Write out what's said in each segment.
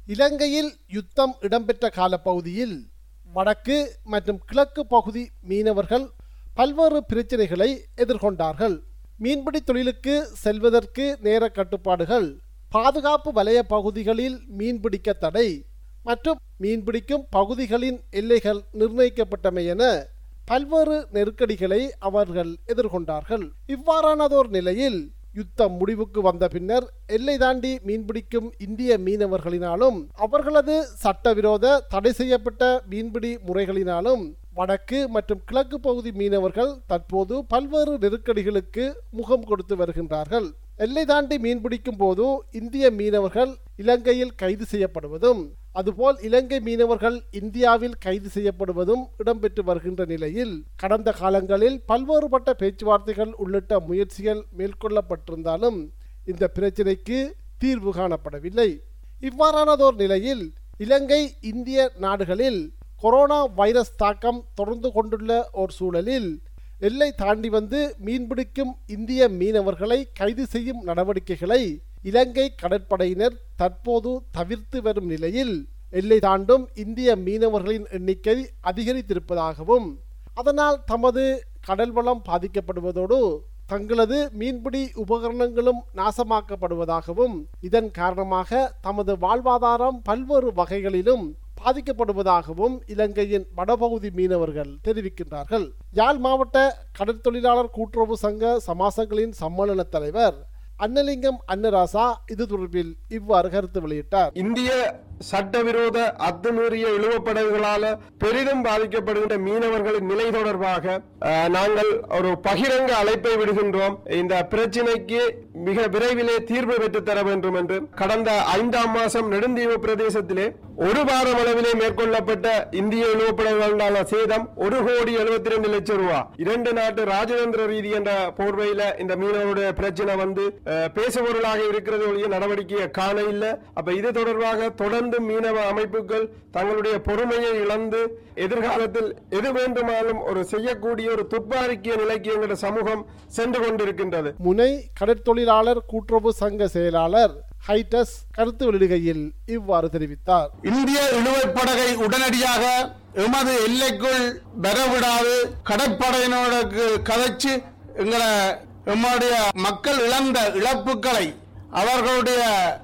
இலங்கையில் யுத்தம் இடம்பெற்ற காலப்பகுதியில் வடக்கு மற்றும் கிழக்கு பகுதி மீனவர்கள் பல்வேறு பிரச்சனைகளை எதிர்கொண்டார்கள் மீன்பிடி தொழிலுக்கு செல்வதற்கு நேர கட்டுப்பாடுகள் பாதுகாப்பு வலய பகுதிகளில் மீன்பிடிக்க தடை மற்றும் மீன்பிடிக்கும் பகுதிகளின் எல்லைகள் நிர்ணயிக்கப்பட்டமை என பல்வேறு நெருக்கடிகளை அவர்கள் எதிர்கொண்டார்கள் இவ்வாறானதோர் நிலையில் யுத்தம் முடிவுக்கு வந்த பின்னர் எல்லை தாண்டி மீன்பிடிக்கும் இந்திய மீனவர்களினாலும் அவர்களது சட்டவிரோத தடை செய்யப்பட்ட மீன்பிடி முறைகளினாலும் வடக்கு மற்றும் கிழக்கு பகுதி மீனவர்கள் தற்போது பல்வேறு நெருக்கடிகளுக்கு முகம் கொடுத்து வருகின்றார்கள் எல்லை தாண்டி மீன்பிடிக்கும் போது இந்திய மீனவர்கள் இலங்கையில் கைது செய்யப்படுவதும் அதுபோல் இலங்கை மீனவர்கள் இந்தியாவில் கைது செய்யப்படுவதும் இடம்பெற்று வருகின்ற நிலையில் கடந்த காலங்களில் பல்வேறுபட்ட பேச்சுவார்த்தைகள் உள்ளிட்ட முயற்சிகள் மேற்கொள்ளப்பட்டிருந்தாலும் இந்த பிரச்சினைக்கு தீர்வு காணப்படவில்லை இவ்வாறானதோர் நிலையில் இலங்கை இந்திய நாடுகளில் கொரோனா வைரஸ் தாக்கம் தொடர்ந்து கொண்டுள்ள ஒரு சூழலில் எல்லை தாண்டி வந்து மீன்பிடிக்கும் இந்திய மீனவர்களை கைது செய்யும் நடவடிக்கைகளை இலங்கை கடற்படையினர் தற்போது தவிர்த்து வரும் நிலையில் எல்லை தாண்டும் இந்திய மீனவர்களின் எண்ணிக்கை அதிகரித்திருப்பதாகவும் அதனால் தமது கடல் வளம் பாதிக்கப்படுவதோடு தங்களது மீன்பிடி உபகரணங்களும் நாசமாக்கப்படுவதாகவும் இதன் காரணமாக தமது வாழ்வாதாரம் பல்வேறு வகைகளிலும் பாதிக்கப்படுவதாகவும் இலங்கையின் வடபகுதி மீனவர்கள் தெரிவிக்கின்றார்கள் யாழ் மாவட்ட கடற்தொழிலாளர் கூட்டுறவு சங்க சமாசங்களின் சம்மேளன தலைவர் அன்னலிங்கம் அன்னராசா இது தொடர்பில் இவ்வாறு கருத்து வெளியிட்டார் இந்திய சட்டவிரோத அத்துமீறிய இழுவப்படகுகளால பெரிதும் பாதிக்கப்படுகின்ற மீனவர்களின் நிலை தொடர்பாக அஹ், நாங்கள் ஒரு பகிரங்க அழைப்பை விடுகின்றோம் இந்த பிரச்சினைக்கு மிக விரைவிலே தீர்வு பெற்றுத் தர வேண்டும் என்று கடந்த ஐந்தாம் மாசம் நெடுந்தீவு பிரதேசத்திலே ஒரு வாரம் அளவிலே மேற்கொள்ளப்பட்ட இந்திய இழுவப்படகுகளான சேதம் ஒரு கோடி எழுபத்தி ரெண்டு லட்சம் ரூபாய் இரண்டு நாட்டு ராஜதந்திர ரீதி என்ற போர்வையில இந்த மீனவருடைய பிரச்சனை வந்து அஹ், பேசுபொருளாக இருக்கிறது ஒழிய நடவடிக்கையை காண இல்லை அப்ப இது தொடர்பாக தொடர்ந்து மீனவ அமைப்புகள் தங்களுடைய பொறுமையை இழந்து எதிர்காலத்தில் எது வேண்டுமானாலும் ஒரு செய்யக்கூடிய ஒரு துப்பாக்கிய நிலைக்கு எங்களுடைய சமூகம் சென்று கொண்டிருக்கின்றது முனை கடற்தொழிலாளர் கூட்டுறவு சங்க செயலாளர் ஹைட்டஸ் கருத்து வெளியிடுகையில் இவ்வாறு தெரிவித்தார் இந்திய இழுவைப் படகை உடனடியாக எமது எல்லைக்குள் வரவிடாது கடற்படையினோட கதைச்சு எங்களை எம்முடைய மக்கள் இழந்த இழப்புகளை அவர்களுடைய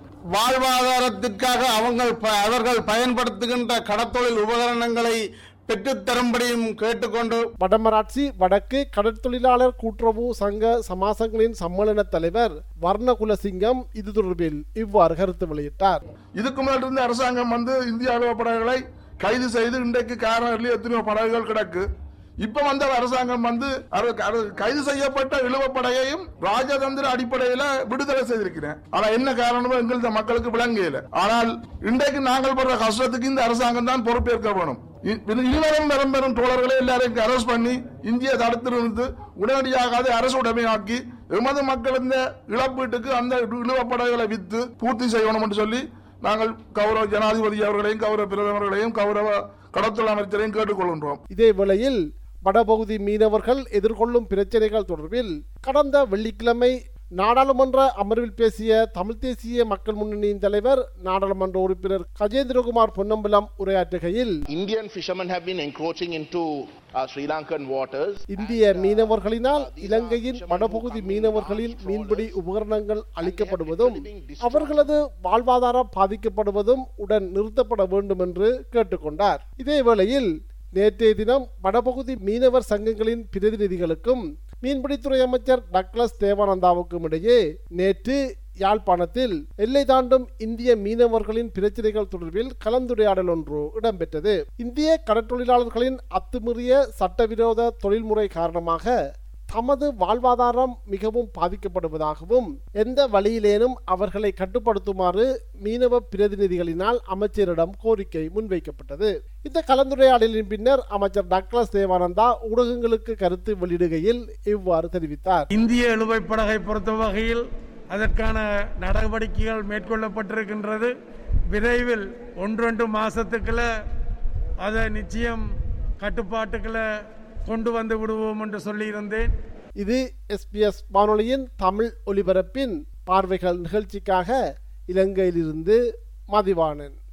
வாழ்வாதாரத்திற்காக அவங்க ப- அவர்கள் பயன்படுத்துகின்ற கடத்தொழில் உபகரணங்களை பெற்றுத்தரும்படியும் கேட்டுக்கொண்டு வடமராட்சி வடக்கு கடற்தொழிலாளர் கூட்டுறவு சங்க சமாசங்களின் சம்மேளன தலைவர் வர்ணகுலசிங்கம் இது தொடர்பில் இவ்வாறு கருத்து வெளியிட்டார் இதுக்கு முன்னாடி இருந்த அரசாங்கம் வந்து இந்திய அளவு படகுகளை கைது செய்து இன்றைக்கு காரணம் எத்தனையோ படகுகள் கிடக்கு இப்ப வந்த அரசாங்கம் வந்து அது- அது கைது செய்யப்பட்ட இழுவ படகையும் ராஜதந்திர அடிப்படையில விடுதலை செய்திருக்கிறேன் ஆனா என்ன காரணமோ எங்களது மக்களுக்கு விளங்கல ஆனால் இன்றைக்கு நாங்கள் படுற கஷ்டத்துக்கு இந்த அரசாங்கம் தான் பொறுப்பேற்க வேணும் இ- இனிவரும் வரும் பெறும் தோழர்களை எல்லாரையும் அரெஸ்ட் பண்ணி இந்திய தடுத்து நிறுத்து உடனடியாக அதை அரசு உடைமையாக்கி எமது மக்கள் இந்த இழப்பீட்டுக்கு அந்த இழுவ படகுகளை வித்து பூர்த்தி செய்யணும் என்று சொல்லி நாங்கள் கௌரவ ஜனாதிபதி அவர்களையும் கௌரவ பிரதமர்களையும் கௌரவ கடத்தல் அமைச்சரையும் கேட்டுக்கொள்கின்றோம் இதே வேளையில் வடபகுதி மீனவர்கள் எதிர்கொள்ளும் பிரச்சனைகள் தொடர்பில் கடந்த வெள்ளிக்கிழமை நாடாளுமன்ற அமர்வில் பேசிய தமிழ் தேசிய மக்கள் முன்னணியின் தலைவர் நாடாளுமன்ற உறுப்பினர் கஜேந்திரகுமார் பொன்னம்பலம் உரையாற்றுகையில் Indian fishermen have been encroaching into uh, Sri Lankan waters. இந்திய மீனவர்களினால் இலங்கையின் வடபகுதி மீனவர்களின் மீன்பிடி உபகரணங்கள் அளிக்கப்படுவதும் அவர்களது வாழ்வாதாரம் பாதிக்கப்படுவதும் உடன் நிறுத்தப்பட வேண்டும் என்று கேட்டுக்கொண்டார் இதேவேளையில் நேற்றைய தினம் வடபகுதி மீனவர் சங்கங்களின் பிரதிநிதிகளுக்கும் மீன்பிடித்துறை அமைச்சர் டக்ளஸ் தேவானந்தாவுக்கும் இடையே நேற்று யாழ்ப்பாணத்தில் எல்லை தாண்டும் இந்திய மீனவர்களின் பிரச்சனைகள் தொடர்பில் கலந்துரையாடல் ஒன்று இடம்பெற்றது இந்திய கடற்றொழிலாளர்களின் அத்துமீறிய சட்டவிரோத தொழில்முறை காரணமாக தமது வாழ்வாதாரம் மிகவும் பாதிக்கப்படுவதாகவும் எந்த வழியிலேனும் அவர்களை கட்டுப்படுத்துமாறு மீனவ பிரதிநிதிகளினால் அமைச்சரிடம் கோரிக்கை முன்வைக்கப்பட்டது இந்த கலந்துரையாடலின் பின்னர் அமைச்சர் டாக்டர் தேவானந்தா ஊடகங்களுக்கு கருத்து வெளியிடுகையில் இவ்வாறு தெரிவித்தார் இந்திய இழுவைப் படகை பொறுத்த வகையில் அதற்கான நடவடிக்கைகள் மேற்கொள்ளப்பட்டிருக்கின்றது விரைவில் ஒன்றொன்று மாசத்துக்குள்ள அதை நிச்சயம் கட்டுப்பாட்டுக்குள்ள கொண்டு வந்து விடுவோம் என்று சொல்லியிருந்தேன் இது எஸ்பிஎஸ் வானொலியின் தமிழ் ஒலிபரப்பின் பார்வைகள் நிகழ்ச்சிக்காக இலங்கையிலிருந்து மதிவாணன்